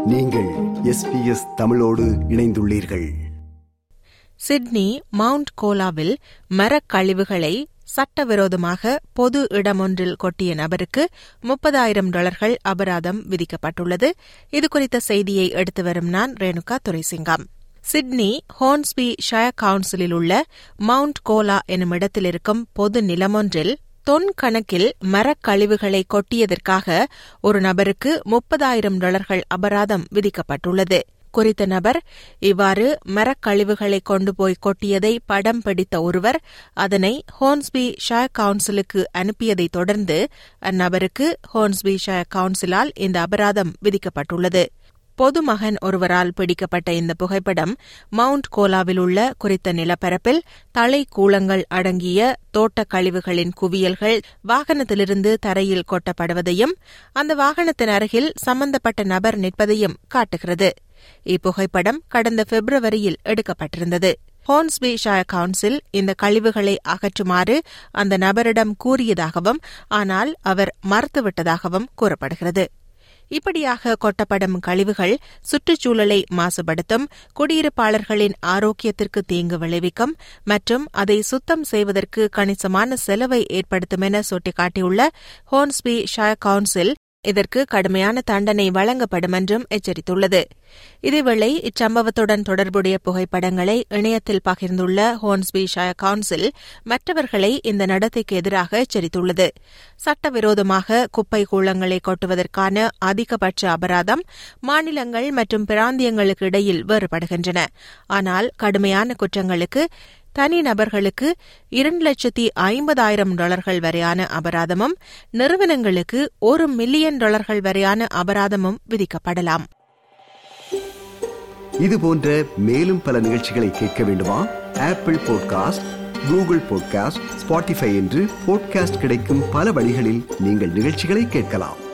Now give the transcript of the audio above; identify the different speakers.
Speaker 1: நீங்கள் எஸ்பிஎஸ் தமிழோடு இணைந்துள்ளீர்கள்
Speaker 2: சிட்னி மவுண்ட் கோலாவில் மரக்கழிவுகளை சட்டவிரோதமாக பொது இடமொன்றில் கொட்டிய நபருக்கு முப்பதாயிரம் டாலர்கள் அபராதம் விதிக்கப்பட்டுள்ளது இதுகுறித்த செய்தியை எடுத்து வரும் நான் Renuka Thuraisingam Sydney Hornsby Shire கவுன்சிலில் உள்ள மவுண்ட் கோலா எனும் இடத்தில் இருக்கும் பொது நிலமொன்றில் தொன் கணக்கில் மரக்கழிவுகளை கொட்டியதற்காக ஒரு நபருக்கு முப்பதாயிரம் டாலர்கள் அபராதம் விதிக்கப்பட்டுள்ளது குறித்த நபர் இவ்வாறு மரக்கழிவுகளை கொண்டு போய் கொட்டியதை படம் பிடித்த ஒருவர் அதனை ஹோன்ஸ்பி ஷயர் கவுன்சிலுக்கு அனுப்பியதைத் தொடர்ந்து அந்நபருக்கு ஹோன்ஸ்பி ஷயர் கவுன்சிலால் இந்த அபராதம் விதிக்கப்பட்டுள்ளது பொதுமகன் ஒருவரால் பிடிக்கப்பட்ட இந்த புகைப்படம் மவுண்ட் கோலாவில் உள்ள குறித்த நிலப்பரப்பில் தலை கூளங்கள் அடங்கிய தோட்டக் கழிவுகளின் குவியல்கள் வாகனத்திலிருந்து தரையில் கொட்டப்படுவதையும் அந்த வாகனத்தின் அருகில் சம்பந்தப்பட்ட நபர் நிற்பதையும் காட்டுகிறது இப்புகைப்படம் கடந்த பிப்ரவரியில் எடுக்கப்பட்டிருந்தது ஹோன்ஸ்பி ஷாயர் கவுன்சில் இந்த கழிவுகளை அகற்றுமாறு அந்த நபரிடம் கூறியதாகவும் ஆனால் அவர் மறுத்துவிட்டதாகவும் கூறப்படுகிறது இப்படியாக கொட்டப்படும் கழிவுகள் சுற்றுச்சூழலை மாசுபடுத்தும் குடியிருப்பாளர்களின் ஆரோக்கியத்திற்கு தீங்கு விளைவிக்கும் மற்றும் அதை சுத்தம் செய்வதற்கு கணிசமான செலவை ஏற்படுத்தும் என சுட்டிக்காட்டியுள்ள ஹோன்ஸ்பி ஷாயர் கவுன்சில் இதற்கு கடுமையான தண்டனை வழங்கப்படும் என்றும் எச்சரித்துள்ளது இதேவேளை இச்சம்பவத்துடன் தொடர்புடைய புகைப்படங்களை இணையத்தில் பகிர்ந்துள்ள ஹோன்ஸ்பி ஷாயர் கவுன்சில் மற்றவர்களை இந்த நடத்தைக்கு எதிராக எச்சரித்துள்ளது சட்டவிரோதமாக குப்பை கூளங்களை கொட்டுவதற்கான அதிகபட்ச அபராதம் மாநிலங்கள் மற்றும் பிராந்தியங்களுக்கு இடையில் வேறுபடுகின்றன ஆனால் கடுமையான குற்றங்களுக்கு தனிநபர்களுக்கு இரண்டு லட்சத்தி ஐம்பதாயிரம் டாலர்கள் வரையான அபராதமும் நிறுவனங்களுக்கு ஒரு மில்லியன் டாலர்கள் வரையான அபராதமும் விதிக்கப்படலாம்
Speaker 1: இது போன்ற மேலும் பல நிகழ்ச்சிகளை கேட்க வேண்டுமா Apple podcast Google podcast Spotify என்று பாட்காஸ்ட் கிடைக்கும் பல வழிகளில் நீங்கள் நிகழ்ச்சிகளை கேட்கலாம்